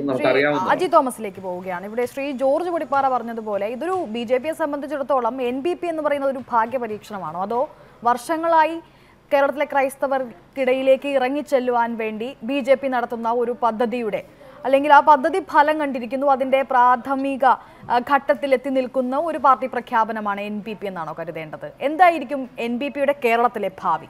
നമുക്ക് അറിയാവുന്നതാണ് അജി തോമസിലേക്ക് പോവുകയാണ് ഇവിടെ ശ്രീ ജോർജ് പൊടിപ്പാറ പറഞ്ഞതുപോലെ ഇതൊരു ബി ജെ പിയെ സംബന്ധിച്ചിടത്തോളം എൻ ബി പി എന്ന് പറയുന്നത് ഒരു ഭാഗ്യ പരീക്ഷണമാണോ അതോ വർഷങ്ങളായി കേരളത്തിലെ ക്രൈസ്തവർക്കിടയിലേക്ക് ഇറങ്ങിച്ചെല്ലുവാൻ വേണ്ടി ബി ജെ പി നടത്തുന്ന ഒരു പദ്ധതിയുടെ അല്ലെങ്കിൽ ആ പദ്ധതി ഫലം കണ്ടിരിക്കുന്നു അതിന്റെ പ്രാഥമിക ആ, ഘട്ടത്തിൽ എത്തി നിൽക്കുന്ന ഒരു പാർട്ടി പ്രഖ്യാപനമാണ് എൻ പി പി എന്നാണോ കരുതേണ്ടത് എന്തായിരിക്കും എൻ പി പിയുടെ കേരളത്തിലെ ഭാവി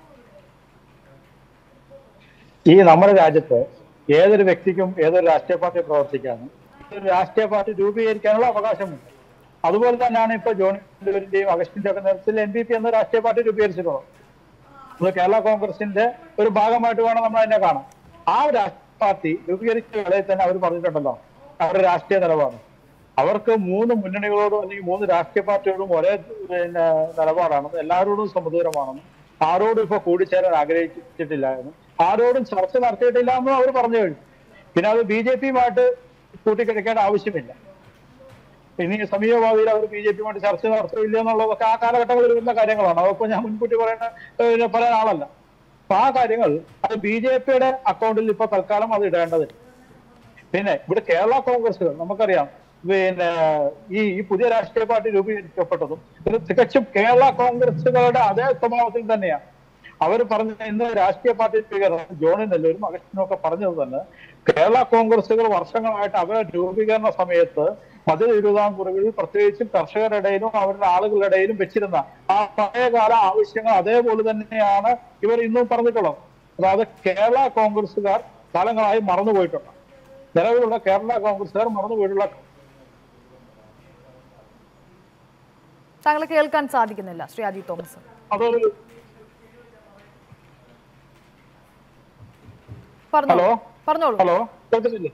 ഈ നമ്മുടെ രാജ്യത്ത് ഏതൊരു വ്യക്തിക്കും ഏതൊരു രാഷ്ട്രീയ പാർട്ടി പ്രവർത്തിക്കാനും ഒരു രാഷ്ട്രീയ പാർട്ടി രൂപീകരിക്കാനുള്ള അവകാശമുണ്ട് അതുപോലെ തന്നെയാണ് ഇപ്പൊ ജോണിന്റെയും അഗസ്റ്റിന്റെ ഒക്കെ നേതൃത്വത്തിൽ എൻ പി പി എന്ന രാഷ്ട്രീയ പാർട്ടി രൂപീകരിച്ചിട്ടുള്ളത് അത് കേരള കോൺഗ്രസിന്റെ ഒരു ഭാഗമായിട്ട് വേണം നമ്മൾ അതിനെ കാണാം ആ രാഷ്ട്രീയ പാർട്ടി രൂപീകരിച്ച വേളയിൽ തന്നെ അവർ പറഞ്ഞിട്ടുണ്ടല്ലോ അവരുടെ രാഷ്ട്രീയ നിലപാട് അവർക്ക് മൂന്ന് മുന്നണികളോടും അല്ലെങ്കിൽ മൂന്ന് രാഷ്ട്രീയ പാർട്ടിയോടും ഒരേ പിന്നെ നിലപാടാണെന്ന് എല്ലാവരോടും സമദൂരമാണെന്ന് ആരോടും ഇപ്പൊ കൂടിച്ചേരാൻ ആഗ്രഹിച്ചിട്ടില്ല എന്ന് ആരോടും ചർച്ച നടത്തിയിട്ടില്ല എന്നും അവർ പറഞ്ഞു കഴിഞ്ഞു പിന്നെ അത് ബി ജെ പിയുമായിട്ട് കൂട്ടിക്കിടക്കേണ്ട ആവശ്യമില്ല ഇനി സമീപഭാവിയിൽ അവർ ബി ജെ പിയുമായിട്ട് ചർച്ച നടത്തില്ല എന്നുള്ളതൊക്കെ ആ കാലഘട്ടങ്ങളിൽ വരുന്ന കാര്യങ്ങളാണ് അതൊക്കെ ഞാൻ മുൻകൂട്ടി പറയുന്ന ഏഹ്, പറയാൻ ആളല്ല അപ്പൊ ആ കാര്യങ്ങൾ അത് ബി ജെ പിയുടെ അക്കൗണ്ടിൽ ഇപ്പൊ തൽക്കാലം അത് ഇടേണ്ടതില്ല പിന്നെ ഇവിടെ കേരള കോൺഗ്രസുകൾ നമുക്കറിയാം പിന്നെ ഈ ഈ പുതിയ രാഷ്ട്രീയ പാർട്ടി രൂപീകരിക്കപ്പെട്ടതും ഇത് തികച്ചും കേരള കോൺഗ്രസുകളുടെ അതേ സ്വഭാവത്തിൽ തന്നെയാണ് അവർ പറഞ്ഞ ഇന്ന് രാഷ്ട്രീയ പാർട്ടി രൂപീകരണം ജോണി നെല്ലൂരും അഗസ്റ്റിനും ഒക്കെ പറഞ്ഞത് തന്നെ കേരള കോൺഗ്രസുകൾ വർഷങ്ങളായിട്ട് അവരുടെ രൂപീകരണ സമയത്ത് മധ്യ തിരുവിതാംകൂറുകളിൽ പ്രത്യേകിച്ചും കർഷകരുടെ ഇടയിലും അവരുടെ ആളുകളുടെ ഇടയിലും വെച്ചിരുന്ന ആ പഴയകാല ആവശ്യങ്ങൾ അതേപോലെ തന്നെയാണ് ഇവർ ഇന്നും പറഞ്ഞിട്ടുള്ളത് അതായത് കേരള കോൺഗ്രസുകാർ കാലങ്ങളായി മറന്നുപോയിട്ടുണ്ട് നിലവിലുള്ള കേരള കോൺഗ്രസുകാർ മറന്നുപോയിട്ടുള്ള താങ്കളെ കേൾക്കാൻ സാധിക്കുന്നില്ല ശ്രീ അജി തോമസ് അതൊരു പറഞ്ഞോളൂ ഹലോ? പറഞ്ഞോളൂ ഹലോ കേൾക്കുന്നില്ലേ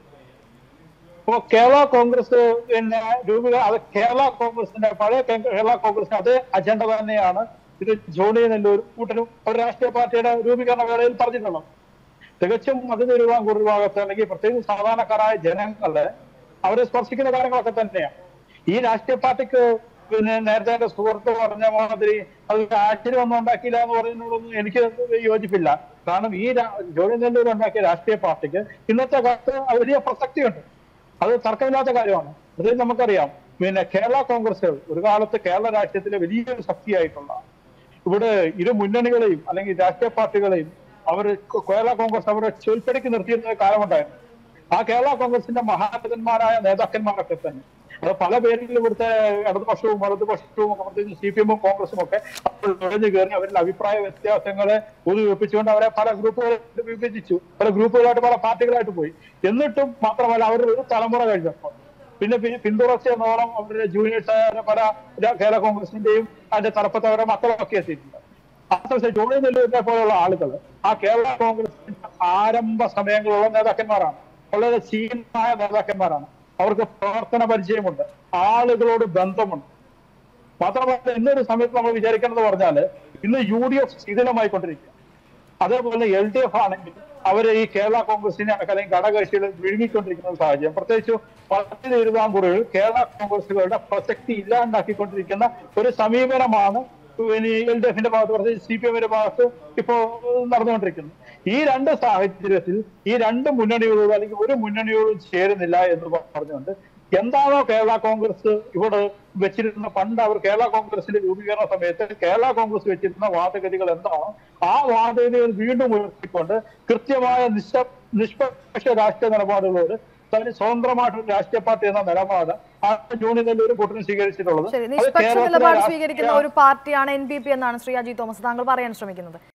അപ്പൊ കേരള കോൺഗ്രസ് പിന്നെ രൂപീക അത് കേരള കോൺഗ്രസിന്റെ പഴയ കേ- കേരള കോൺഗ്രസിന്റെ അതേ അജണ്ട തന്നെയാണ് ഇത് ജോണി നെല്ലൂർ കൂട്ടരും ഒരു രാഷ്ട്രീയ പാർട്ടിയുടെ രൂപീകരണ വേളയിൽ പറഞ്ഞിട്ടുള്ളത് തികച്ചും മധ്യ തിരുവിതാംകൂർ വിഭാഗത്ത് അല്ലെങ്കിൽ പ്രത്യേകിച്ച് സാധാരണക്കാരായ ജനങ്ങളെ അവരെ സ്പർശിക്കുന്ന കാര്യങ്ങളൊക്കെ തന്നെയാണ് ഈ രാഷ്ട്രീയ പാർട്ടിക്ക് പിന്നെ നേരത്തെ എന്റെ സുഹൃത്ത് പറഞ്ഞ മാതിരി അത് ആശ്ചര്യമൊന്നും ഉണ്ടാക്കിയില്ല എന്ന് പറയുന്നതൊന്നും എനിക്ക് യോജിപ്പില്ല കാരണം ഈ രാ- ജോലി നെല്ലൂർ ഉണ്ടാക്കിയ രാഷ്ട്രീയ പാർട്ടിക്ക് ഇന്നത്തെ കാലത്ത് വലിയ പ്രസക്തിയുണ്ട് അത് തർക്കമില്ലാത്ത കാര്യമാണ് അത് നമുക്കറിയാം പിന്നെ കേരള കോൺഗ്രസ് ഒരു കാലത്ത് കേരള രാഷ്ട്രീയത്തിലെ വലിയൊരു ശക്തിയായിട്ടുള്ള ഇവിടെ ഇരു മുന്നണികളെയും അല്ലെങ്കിൽ രാഷ്ട്രീയ പാർട്ടികളെയും അവർ കേരള കോൺഗ്രസ് അവരെ ചൊൽപ്പടിക്ക് നിർത്തിയിരുന്ന ഒരു കാലമുണ്ടായിരുന്നു ആ കേരള കോൺഗ്രസിന്റെ മഹാരഥന്മാരായ നേതാക്കന്മാരൊക്കെ തന്നെ അത് പല പേരിൽ ഇവിടുത്തെ ഇടതുപക്ഷവും വലതുപക്ഷവും ഒക്കെ പ്രത്യേകിച്ച് സി പി എമ്മും കോൺഗ്രസും ഒക്കെ അപ്പോൾ നുഴഞ്ഞു കയറി അവരുടെ അഭിപ്രായ വ്യത്യാസങ്ങളെ ഒതുവിപ്പിച്ചുകൊണ്ട് അവരെ പല ഗ്രൂപ്പുകളായിട്ട് വിഭജിച്ചു പല ഗ്രൂപ്പുകളായിട്ട് പല പാർട്ടികളായിട്ട് പോയി എന്നിട്ടും മാത്രമല്ല അവരുടെ ഒരു തലമുറ കഴിഞ്ഞപ്പോൾ പിന്നെ പി- പിന്തുടർച്ച എന്നോളം അവരുടെ ജൂനിയേഴ്സ് പല ര- കേരള കോൺഗ്രസിന്റെയും അതിന്റെ തലപ്പത്ത് അവരുടെ മക്കളൊക്കെ എത്തിയിട്ടുണ്ട് മാത്രമല്ല ജോണി നെല്ലൂരിനെ പോലുള്ള ആളുകൾ ആ കേരള കോൺഗ്രസിന്റെ ആരംഭ സമയങ്ങളുള്ള നേതാക്കന്മാരാണ് വളരെ ചീനായ നേതാക്കന്മാരാണ് അവർക്ക് പ്രവർത്തന പരിചയമുണ്ട് ആളുകളോട് ബന്ധമുണ്ട് മാത്രമല്ല ഇന്നൊരു സമയത്ത് നമ്മൾ വിചാരിക്കേണ്ടത് പറഞ്ഞാല് ഇന്ന് യു ഡി എഫ് ശിഥിലമായിക്കൊണ്ടിരിക്കുക അതേപോലെ എൽ ഡി എഫ് ആണെങ്കിൽ അവര് ഈ കേരള കോൺഗ്രസിനെ അല്ലെങ്കിൽ ഘടകകക്ഷികളെ വിഴുങ്ങിക്കൊണ്ടിരിക്കുന്ന സാഹചര്യം പ്രത്യേകിച്ച് പത്ത് തിരുവിതാംകൂറുകളിൽ കേരള കോൺഗ്രസുകളുടെ പ്രസക്തി ഇല്ലാണ്ടാക്കിക്കൊണ്ടിരിക്കുന്ന ഒരു സമീപനമാണ് പിന്നെ എൽ ഡി എഫിന്റെ ഭാഗത്ത് പ്രത്യേകിച്ച് സി പി എമ്മിന്റെ ഭാഗത്ത് ഇപ്പോ നടന്നുകൊണ്ടിരിക്കുന്നത് ഈ രണ്ട് സാഹചര്യത്തിൽ ഈ രണ്ട് മുന്നണികളോടും അല്ലെങ്കിൽ ഒരു മുന്നണിയോടും ചേരുന്നില്ല എന്ന് പറഞ്ഞുകൊണ്ട് എന്താണോ കേരള കോൺഗ്രസ് ഇവിടെ വെച്ചിരുന്ന പണ്ട് അവർ കേരള കോൺഗ്രസിന്റെ രൂപീകരണ സമയത്ത് കേരള കോൺഗ്രസ് വെച്ചിരുന്ന വാദഗതികൾ എന്താണോ ആ വാദഗതികൾ വീണ്ടും ഉയർത്തിക്കൊണ്ട് കൃത്യമായ നിശ നിഷ്പക്ഷ രാഷ്ട്രീയ നിലപാടുകളോട് തനി സ്വതന്ത്രമായിട്ടൊരു രാഷ്ട്രീയ പാർട്ടി എന്ന നിലപാട് ആ ജൂണിൽ ഒരു കൂട്ടരും സ്വീകരിച്ചിട്ടുള്ളത് ശരി അത് നിഷ്പക്ഷ കേരളത്തിലെ നിലപാട് രാഷ്ട്രീയ- സ്വീകരിക്കുന്ന ഒരു പാർട്ടിയാണ് എൻ പി പി എന്നാണ് ശ്രീ അജി തോമസ് താങ്കൾ പറയാൻ ശ്രമിക്കുന്നത്